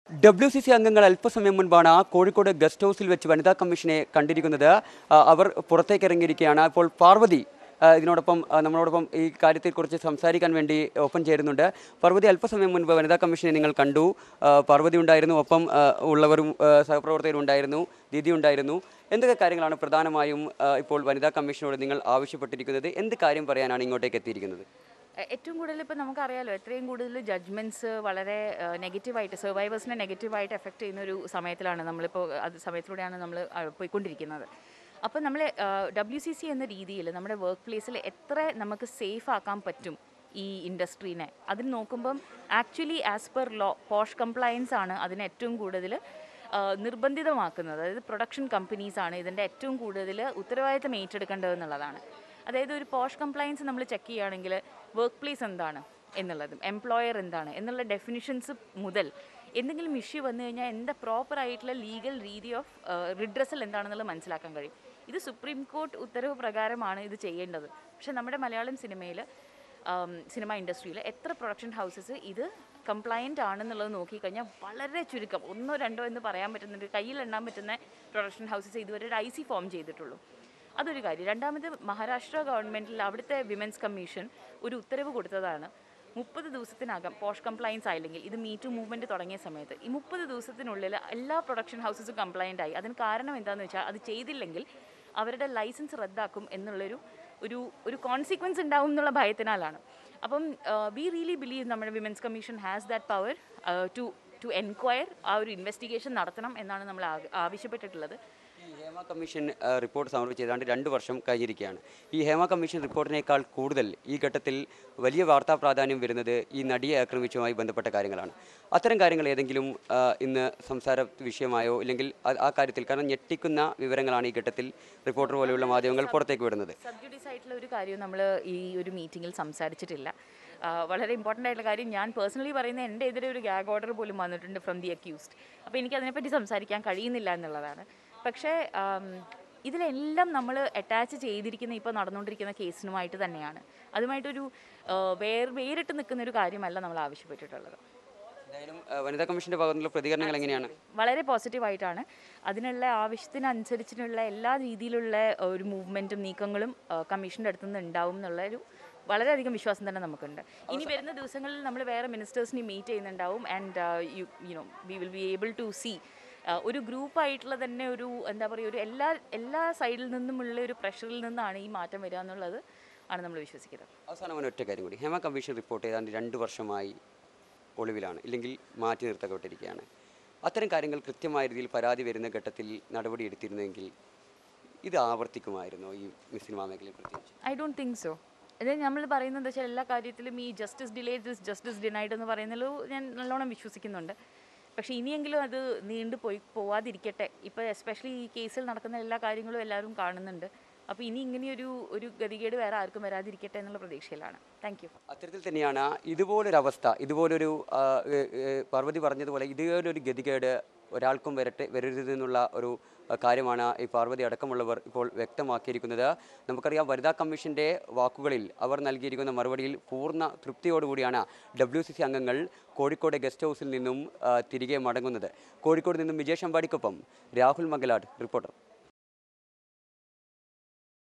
W C C അംഗങ്ങൾ അല്പസമയം മുൻപാണ് കോഴിക്കോട് ഗസ്റ്റ് ഹൗസിൽ വെച്ച് വനിതാ കമ്മീഷനെ കണ്ടിരിക്കുന്നത് ആ, അവർ പുറത്തേക്ക് ഇറങ്ങിയിരിക്കുകയാണ് അപ്പോൾ പാർവതി ആ, ഇതിനോടൊപ്പം ആ, നമ്മളോടൊപ്പം ഈ കാര്യത്തെക്കുറിച്ച് സംസാരിക്കാൻ വേണ്ടി ഒപ്പം ചേരുന്നുണ്ട് പാർവതി അല്പസമയം മുൻപ് വനിതാ കമ്മീഷനെ നിങ്ങൾ കണ്ടു ആ, പാർവതി ഉണ്ടായിരുന്നു ഒപ്പം ആ, ഉള്ളവരും ആ, സഹപ്രവർത്തകരും ഉണ്ടായിരുന്നു ദീദി ഉണ്ടായിരുന്നു എന്തൊക്കെ കാര്യങ്ങളാണ് പ്രധാനമായും ആ, ഇപ്പോൾ വനിതാ കമ്മീഷനോട് നിങ്ങൾ ആവശ്യപ്പെട്ടിരിക്കുന്നത് എന്ത് കാര്യം പറയാനാണ് ഇങ്ങോട്ടേക്ക് എത്തിയിരിക്കുന്നത് എ- ഏറ്റവും കൂടുതൽ ഇപ്പോൾ നമുക്കറിയാലോ എത്രയും കൂടുതൽ ജഡ്ജ്മെൻറ്റ്സ് വളരെ നെഗറ്റീവായിട്ട് സർവൈവേഴ്സിനെ നെഗറ്റീവായിട്ട് എഫക്റ്റ് ചെയ്യുന്ന ഒരു സമയത്തിലാണ് നമ്മളിപ്പോൾ അത് സമയത്തിലൂടെയാണ് നമ്മൾ പോയിക്കൊണ്ടിരിക്കുന്നത് അപ്പോൾ നമ്മൾ ഡബ്ല്യു സി സി എന്ന രീതിയിൽ നമ്മുടെ വർക്ക് പ്ലേസിൽ എത്ര നമുക്ക് സേഫ് ആക്കാൻ പറ്റും ഈ ഇൻഡസ്ട്രീനെ അതിന് നോക്കുമ്പം actually as per law POSH compliance ആണ് അതിന് ഏറ്റവും കൂടുതൽ നിർബന്ധിതമാക്കുന്നത് അതായത് പ്രൊഡക്ഷൻ കമ്പനീസാണ് ഇതിൻ്റെ ഏറ്റവും കൂടുതൽ ഉത്തരവാദിത്തം ഏറ്റെടുക്കേണ്ടതെന്നുള്ളതാണ് അതായത് ഒരു പോഷ് കംപ്ലയൻസ് നമ്മൾ ചെക്ക് ചെയ്യുകയാണെങ്കിൽ വർക്ക് പ്ലേസ് എന്താണ് എന്നുള്ളതും എംപ്ലോയർ എന്താണ് എന്നുള്ള ഡെഫിനിഷൻസ് മുതൽ എന്തെങ്കിലും ഇഷ്യൂ വന്നു കഴിഞ്ഞാൽ എന്താ പ്രോപ്പർ ആയിട്ടുള്ള ലീഗൽ രീതി ഓഫ് റിഡ്രസൽ എന്താണെന്നുള്ളത് മനസ്സിലാക്കാൻ കഴിയും ഇത് സുപ്രീം കോർട്ട് ഉത്തരവ് പ്രകാരമാണ് ഇത് ചെയ്യേണ്ടത് പക്ഷേ നമ്മുടെ മലയാളം സിനിമയിൽ സിനിമ ഇൻഡസ്ട്രിയിൽ എത്ര പ്രൊഡക്ഷൻ ഹൗസസ് ഇത് കംപ്ലയൻ്റ് ആണെന്നുള്ളത് നോക്കിക്കഴിഞ്ഞാൽ വളരെ ചുരുക്കം ഒന്നോ രണ്ടോ എന്ന് പറയാൻ പറ്റുന്നുണ്ട് കയ്യിൽ എണ്ണാൻ പറ്റുന്ന പ്രൊഡക്ഷൻ ഹൗസസ് ഇതുവരെ ഒരു ഐ സി ഫോം ചെയ്തിട്ടുള്ളൂ അതൊരു കാര്യം രണ്ടാമത് മഹാരാഷ്ട്ര ഗവൺമെൻറ്റിൽ അവിടുത്തെ വിമൻസ് കമ്മീഷൻ ഒരു ഉത്തരവ് കൊടുത്തതാണ് മുപ്പത് ദിവസത്തിനകം പോഷ് കംപ്ലയൻസ് ആയില്ലെങ്കിൽ ഇത് മീ ടു മൂവ്മെൻറ്റ് തുടങ്ങിയ സമയത്ത് ഈ മുപ്പത് ദിവസത്തിനുള്ളിൽ എല്ലാ പ്രൊഡക്ഷൻ ഹൗസസും കംപ്ലയൻ്റ് ആയി അതിന് കാരണം എന്താണെന്ന് വെച്ചാൽ അത് ചെയ്തില്ലെങ്കിൽ അവരുടെ ലൈസൻസ് റദ്ദാക്കും എന്നുള്ളൊരു ഒരു ഒരു കോൺസിക്വൻസ് ഉണ്ടാവും എന്നുള്ള ഭയത്തിനാലാണ് അപ്പം വി റിയലി ബിലീവ് നമ്മുടെ women's commission has that power to to enquire uh ഒരു ഇൻവെസ്റ്റിഗേഷൻ നടത്തണം എന്നാണ് നമ്മൾ ആഗ്ര- ആവശ്യപ്പെട്ടിട്ടുള്ളത് ഈ ഹേമ കമ്മീഷൻ ആ, റിപ്പോർട്ട് സമർപ്പിച്ച് ഏതാണ്ട് രണ്ട് വർഷം കഴിഞ്ഞിരിക്കുകയാണ് ഈ ഹേമ കമ്മീഷൻ റിപ്പോർട്ടിനേക്കാൾ കൂടുതൽ ഈ ഘട്ടത്തിൽ വലിയ വാർത്താ പ്രാധാന്യം വരുന്നത് ഈ നടിയെ ആക്രമിച്ചുമായി ബന്ധപ്പെട്ട കാര്യങ്ങളാണ് അത്തരം കാര്യങ്ങൾ ഏതെങ്കിലും ആ, ഇന്ന് സംസാര വിഷയമായോ ഇല്ലെങ്കിൽ ആ- ആ കാര്യത്തിൽ കാരണം ഞെട്ടിക്കുന്ന വിവരങ്ങളാണ് ഈ ഘട്ടത്തിൽ റിപ്പോർട്ടർ പോലെയുള്ള മാധ്യമങ്ങൾ പുറത്തേക്ക് വിടുന്നത് സബ്ജുഡീസ് ആയിട്ടുള്ള ഒരു കാര്യം നമ്മൾ ഈ ഒരു മീറ്റിങ്ങിൽ സംസാരിച്ചിട്ടില്ല ആ, വളരെ ഇമ്പോർട്ടൻ്റ് ആയിട്ടുള്ള കാര്യം ഞാൻ പേഴ്സണലി പറയുന്ന എൻ്റെ എതിരെ ഒരു ഗ്യാഗ് ഓർഡർ പോലും വന്നിട്ടുണ്ട് ഫ്രം ദി അക്യൂസ്ഡ് അപ്പോൾ എനിക്ക് അതിനെപ്പറ്റി സംസാരിക്കാൻ കഴിയുന്നില്ല എന്നുള്ളതാണ് പക്ഷേ ആം, ഇതിലെല്ലാം നമ്മൾ അറ്റാച്ച് ചെയ്തിരിക്കുന്ന ഇപ്പോൾ നടന്നുകൊണ്ടിരിക്കുന്ന കേസിനുമായിട്ട് തന്നെയാണ് അതുമായിട്ടൊരു ആ, വേർ വേറിട്ട് നിൽക്കുന്ന ഒരു കാര്യമല്ല നമ്മൾ ആവശ്യപ്പെട്ടിട്ടുള്ളത് എന്തായാലും ആ, വനിതാ കമ്മീഷന്റെ ഭാഗത്തുനിന്നുള്ള പ്രതികരണങ്ങൾ എങ്ങനെയാണ് വളരെ പോസിറ്റീവായിട്ടാണ് അതിനുള്ള ആവശ്യത്തിനനുസരിച്ചിട്ടുള്ള എല്ലാ രീതിയിലുള്ള ഒരു മൂവ്മെൻറ്റും നീക്കങ്ങളും കമ്മീഷൻ്റെ അടുത്തു നിന്ന് ഉണ്ടാവും എന്നുള്ള ഒരു വളരെയധികം വിശ്വാസം തന്നെ നമുക്കുണ്ട് ഇനി വരുന്ന ദിവസങ്ങളിൽ നമ്മൾ വേറെ മിനിസ്റ്റേഴ്സിനെ മീറ്റ് ചെയ്യുന്നുണ്ടാവും and you you know we will be able to see ഒരു ഗ്രൂപ്പായിട്ടുള്ള തന്നെ ഒരു എന്താ പറയുക ഒരു എല്ലാ എല്ലാ സൈഡിൽ നിന്നുമുള്ള ഒരു പ്രഷറിൽ നിന്നാണ് ഈ മാറ്റം വരിക എന്നുള്ളത് ആണ് നമ്മൾ വിശ്വസിക്കുന്നത് അവസാനമാണ് ഒറ്റ കാര്യം കൂടി ഹേമ കമ്മീഷൻ റിപ്പോർട്ട് ഏതാണ്ട് രണ്ട് വർഷമായി ഒളിവിലാണ് ഇല്ലെങ്കിൽ മാറ്റി നിർത്തപ്പെട്ടിരിക്കുകയാണ് അത്തരം കാര്യങ്ങൾ കൃത്യമായ രീതിയിൽ പരാതി വരുന്ന ഘട്ടത്തിൽ നടപടി എടുത്തിരുന്നെങ്കിൽ ഇത് ആവർത്തിക്കുമായിരുന്നു ഈ സിനിമാ മേഖലയിൽ പ്രത്യേകിച്ച് ഐ ഡോണ്ട് തിങ്ക് സോ അതായത് നമ്മൾ പറയുന്നത് എന്താ വെച്ചാൽ എല്ലാ കാര്യത്തിലും ഈ justice delayed is justice denied എന്ന് പറയുന്നതിൽ ഞാൻ നല്ലോണം വിശ്വസിക്കുന്നുണ്ട് പക്ഷേ ഇനിയെങ്കിലും അത് നീണ്ടു പോയി പോവാതിരിക്കട്ടെ ഇപ്പോൾ എസ്പെഷ്യലി ഈ കേസിൽ നടക്കുന്ന എല്ലാ കാര്യങ്ങളും എല്ലാവരും കാണുന്നുണ്ട് അപ്പോൾ ഇനി ഇങ്ങനെയൊരു ഒരു ഗതികേട് വേറെ ആർക്കും വരാതിരിക്കട്ടെ എന്നുള്ള പ്രതീക്ഷയിലാണ് താങ്ക് യു അത്തരത്തിൽ തന്നെയാണ് ഇതുപോലൊരവസ്ഥ ഇതുപോലൊരു ആ, ഏ, ഏ, പാർവതി പറഞ്ഞതുപോലെ ഇതുപോലൊരു ഗതികേട് ഒരാൾക്കും വരട്ടെ വരരുതെന്നുള്ള ഒരു ആ, കാര്യമാണ് ഈ പാർവതി അടക്കമുള്ളവർ ഇപ്പോൾ വ്യക്തമാക്കിയിരിക്കുന്നത് നമുക്കറിയാം വനിതാ കമ്മീഷൻ്റെ വാക്കുകളിൽ അവർ നൽകിയിരിക്കുന്ന മറുപടിയിൽ പൂർണ്ണ തൃപ്തിയോടുകൂടിയാണ് ഡബ്ല്യു സി സി അംഗങ്ങൾ കോഴിക്കോട് ഗസ്റ്റ് ഹൗസിൽ നിന്നും ആ, തിരികെ മടങ്ങുന്നത് കോഴിക്കോട് നിന്നും വിജേഷ് അമ്പാടിക്കൊപ്പം രാഹുൽ മംഗലാട് റിപ്പോർട്ടർ